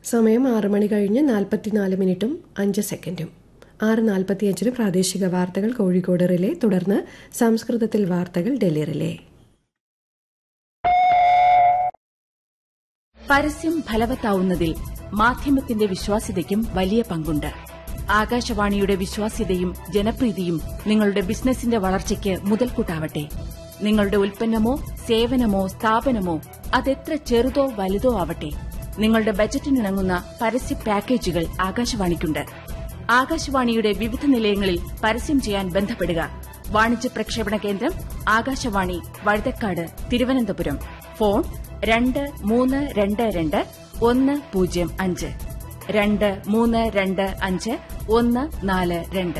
സമയം ആറ് മണി കഴിഞ്ഞ് നാൽപ്പത്തിനാല് മിനിറ്റും അഞ്ച് സെക്കൻഡും ആറ് നാൽപ്പത്തിയഞ്ചിന് പ്രാദേശിക വാർത്തകൾ കോഴിക്കോട് റിലേ തുടർന്ന് സംസ്കൃതത്തിൽ വാർത്തകൾ ഡൽഹി റിലേ പരസ്യം ഫലവത്താവുന്നതിൽ മാധ്യമത്തിന്റെ വിശ്വാസ്യതയ്ക്കും വലിയ പങ്കുണ്ട് ആകാശവാണിയുടെ വിശ്വാസ്യതയും ജനപ്രീതിയും നിങ്ങളുടെ ബിസിനസിന്റെ വളർച്ചയ്ക്ക് മുതൽക്കൂട്ടാവട്ടെ നിങ്ങളുടെ ഉൽപ്പന്നമോ സേവനമോ സ്ഥാപനമോ അതെത്ര ചെറുതോ വലുതോ ആവട്ടെ നിങ്ങളുടെ ബജറ്റിനിണങ്ങുന്ന പരസ്യ പാക്കേജുകൾ ആകാശവാണിക്കുണ്ട് ആകാശവാണിയുടെ വിവിധ നിലയങ്ങളിൽ പരസ്യം ചെയ്യാൻ ബന്ധപ്പെടുക വാണിജ്യ പ്രക്ഷേപണ കേന്ദ്രം ആകാശവാണി വഴുതക്കാട് തിരുവനന്തപുരം ഫോൺ രണ്ട് മൂന്ന് രണ്ട് രണ്ട് ഒന്ന് പൂജ്യം അഞ്ച് രണ്ട് മൂന്ന് രണ്ട് അഞ്ച് ഒന്ന് നാല് രണ്ട്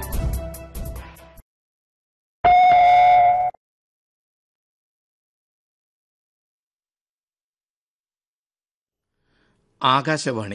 ആകാശവാണി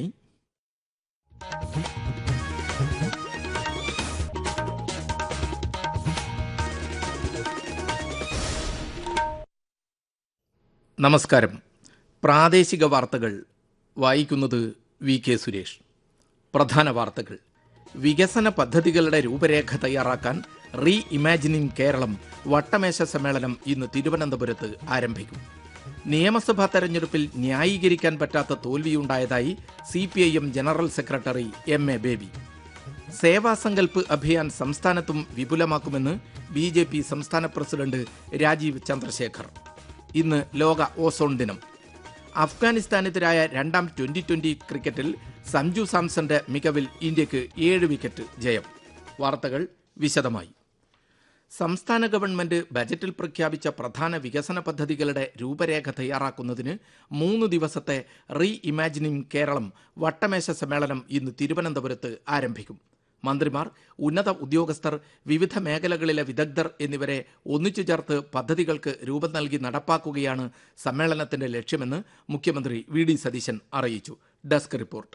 നമസ്കാരം പ്രാദേശിക വാർത്തകൾ വായിക്കുന്നത് വി കെ സുരേഷ് പ്രധാന വാർത്തകൾ വികസന പദ്ധതികളുടെ രൂപരേഖ തയ്യാറാക്കാൻ റീ ഇമാജിനിങ് കേരളം വട്ടമേശ സമ്മേളനം ഇന്ന് തിരുവനന്തപുരത്ത് ആരംഭിക്കും നിയമസഭാ തെരഞ്ഞെടുപ്പിൽ ന്യായീകരിക്കാൻ പറ്റാത്ത തോൽവിയുണ്ടായതായി C P I M general secretary M A Baby Sevasankalp Abhiyan സംസ്ഥാനത്തും വിപുലമാക്കുമെന്ന് ബി ജെ പി സംസ്ഥാന പ്രസിഡന്റ് രാജീവ് ചന്ദ്രശേഖർ ഇന്ന് ലോക ഓസോൺ ദിനം അഫ്ഗാനിസ്ഥാനെതിരായ രണ്ടാം ട്വന്റി ട്വന്റി ക്രിക്കറ്റിൽ സഞ്ജു സാംസന്റെ മികവിൽ ഇന്ത്യക്ക് ഏഴ് വിക്കറ്റ് ജയം വാർത്തകൾ വിശദമായി സംസ്ഥാന ഗവൺമെന്റ് ബജറ്റിൽ പ്രഖ്യാപിച്ച പ്രധാന വികസന പദ്ധതികളുടെ രൂപരേഖ തയ്യാറാക്കുന്നതിന് മൂന്ന് ദിവസത്തെ റീ ഇമാജിനിങ് കേരളം വട്ടമേശ സമ്മേളനം ഇന്ന് തിരുവനന്തപുരത്ത് ആരംഭിക്കും മന്ത്രിമാർ ഉന്നത ഉദ്യോഗസ്ഥർ വിവിധ മേഖലകളിലെ വിദഗ്ധർ എന്നിവരെ ഒന്നിച്ചു ചേർത്ത് പദ്ധതികൾക്ക് രൂപം നൽകി നടപ്പാക്കുകയാണ് സമ്മേളനത്തിന്റെ ലക്ഷ്യമെന്ന് മുഖ്യമന്ത്രി വി ഡി സതീശൻ അറിയിച്ചു ഡെസ്ക് റിപ്പോർട്ട്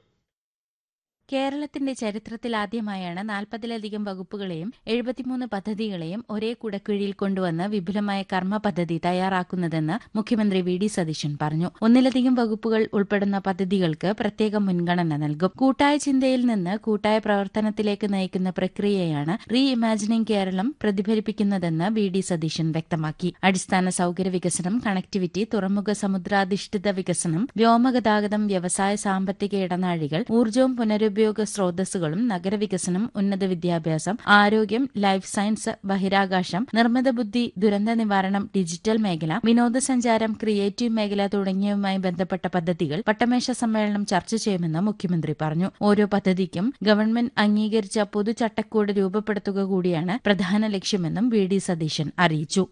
കേരളത്തിന്റെ ചരിത്രത്തിലാദ്യമായാണ് നാൽപ്പതിലധികം വകുപ്പുകളെയും എഴുപത്തിമൂന്ന് പദ്ധതികളെയും ഒരേ കുടക്കീഴിൽ കൊണ്ടുവന്ന് വിപുലമായ കർമ്മ പദ്ധതി തയ്യാറാക്കുന്നതെന്ന് മുഖ്യമന്ത്രി വി ഡി സതീശൻ പറഞ്ഞു ഒന്നിലധികം വകുപ്പുകൾ ഉൾപ്പെടുന്ന പദ്ധതികൾക്ക് പ്രത്യേക മുൻഗണന നൽകും കൂട്ടായ ചിന്തയിൽ നിന്ന് കൂട്ടായ പ്രവർത്തനത്തിലേക്ക് നയിക്കുന്ന പ്രക്രിയയാണ് റീ ഇമാജിനിംഗ് കേരളം പ്രതിഫലിപ്പിക്കുന്നതെന്ന് വി ഡി സതീശൻ വ്യക്തമാക്കി അടിസ്ഥാന സൌകര്യ വികസനം കണക്ടിവിറ്റി തുറമുഖ സമുദ്രാധിഷ്ഠിത വികസനം വ്യോമഗതാഗതം വ്യവസായ സാമ്പത്തിക ഇടനാഴികൾ ഊർജ്ജവും പുനരുപയോഗ സ്രോതസ്സുകളും നഗരവികസനം ഉന്നത വിദ്യാഭ്യാസം ആരോഗ്യം ലൈഫ് സയൻസ് ബഹിരാകാശം നിർമ്മിത ബുദ്ധി ദുരന്ത നിവാരണം ഡിജിറ്റൽ മേഖല വിനോദസഞ്ചാരം ക്രിയേറ്റീവ് മേഖല തുടങ്ങിയവയുമായി ബന്ധപ്പെട്ട പദ്ധതികൾ വട്ടമേശ സമ്മേളനം ചർച്ച ചെയ്യുമെന്ന് മുഖ്യമന്ത്രി പറഞ്ഞു ഓരോ പദ്ധതിക്കും ഗവൺമെന്റ് അംഗീകരിച്ച പൊതുചട്ടക്കൂട് രൂപപ്പെടുത്തുക കൂടിയാണ് പ്രധാന ലക്ഷ്യമെന്നും വി ഡി സതീശൻ അറിയിച്ചു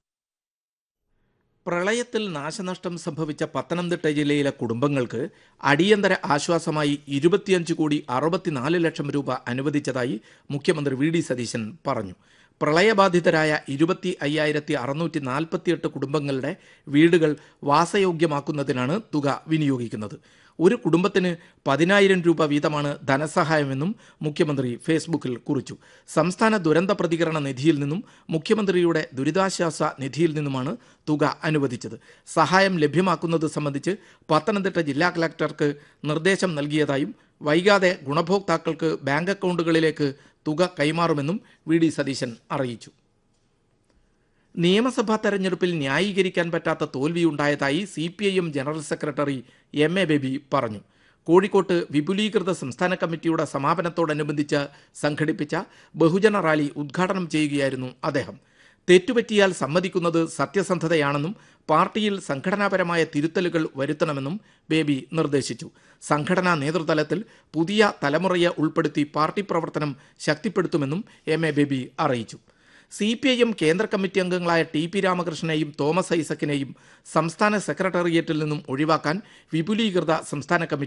പ്രളയത്തിൽ നാശനഷ്ടം സംഭവിച്ച പത്തനംതിട്ട ജില്ലയിലെ കുടുംബങ്ങൾക്ക് അടിയന്തര ആശ്വാസമായി ഇരുപത്തിയഞ്ച് കോടി അറുപത്തിനാല് ലക്ഷം രൂപ അനുവദിച്ചതായി മുഖ്യമന്ത്രി വി ഡി സതീശൻ പറഞ്ഞു പ്രളയബാധിതരായ ഇരുപത്തി അയ്യായിരത്തി അറുന്നൂറ്റി നാൽപ്പത്തിയെട്ട് കുടുംബങ്ങളുടെ വീടുകൾ വാസയോഗ്യമാക്കുന്നതിനാണ് തുക വിനിയോഗിക്കുന്നത് ഒരു കുടുംബത്തിന് പതിനായിരം രൂപ വീതമാണ് ധനസഹായമെന്നും മുഖ്യമന്ത്രി ഫേസ്ബുക്കിൽ കുറിച്ചു സംസ്ഥാന ദുരന്ത പ്രതികരണ നിധിയിൽ നിന്നും മുഖ്യമന്ത്രിയുടെ ദുരിതാശ്വാസ നിധിയിൽ നിന്നുമാണ് തുക അനുവദിച്ചത് സഹായം ലഭ്യമാക്കുന്നത് സംബന്ധിച്ച് പത്തനംതിട്ട ജില്ലാ കളക്ടർക്ക് നിർദ്ദേശം നൽകിയതായും വൈകാതെ ഗുണഭോക്താക്കൾക്ക് ബാങ്ക് അക്കൗണ്ടുകളിലേക്ക് തുക കൈമാറുമെന്നും വി ഡി സതീശൻ അറിയിച്ചു നിയമസഭാ തെരഞ്ഞെടുപ്പിൽ ന്യായീകരിക്കാൻ പറ്റാത്ത തോൽവിയുണ്ടായതായി C P I M general secretary M A Baby പറഞ്ഞു കോഴിക്കോട്ട് വിപുലീകൃത സംസ്ഥാന കമ്മിറ്റിയുടെ സമാപനത്തോടനുബന്ധിച്ച് സംഘടിപ്പിച്ച ബഹുജന റാലി ഉദ്ഘാടനം ചെയ്യുകയായിരുന്നു അദ്ദേഹം തെറ്റുപറ്റിയാൽ സമ്മതിക്കുന്നത് സത്യസന്ധതയാണെന്നും പാർട്ടിയിൽ സംഘടനാപരമായ തിരുത്തലുകൾ വരുത്തണമെന്നും ബേബി നിർദ്ദേശിച്ചു സംഘടനാ നേതൃതലത്തിൽ പുതിയ തലമുറയെ ഉൾപ്പെടുത്തി പാർട്ടി പ്രവർത്തനം ശക്തിപ്പെടുത്തുമെന്നും എം എ ബേബി അറിയിച്ചു സി പി ഐ എം കേന്ദ്ര കമ്മിറ്റി അംഗങ്ങളായ ടി പി രാമകൃഷ്ണനെയും തോമസ് ഐസക്കിനെയും സംസ്ഥാന സെക്രട്ടേറിയറ്റിൽ നിന്നും ഒഴിവാക്കാൻ വിപുലീകൃത സംസ്ഥാന കമ്മിറ്റി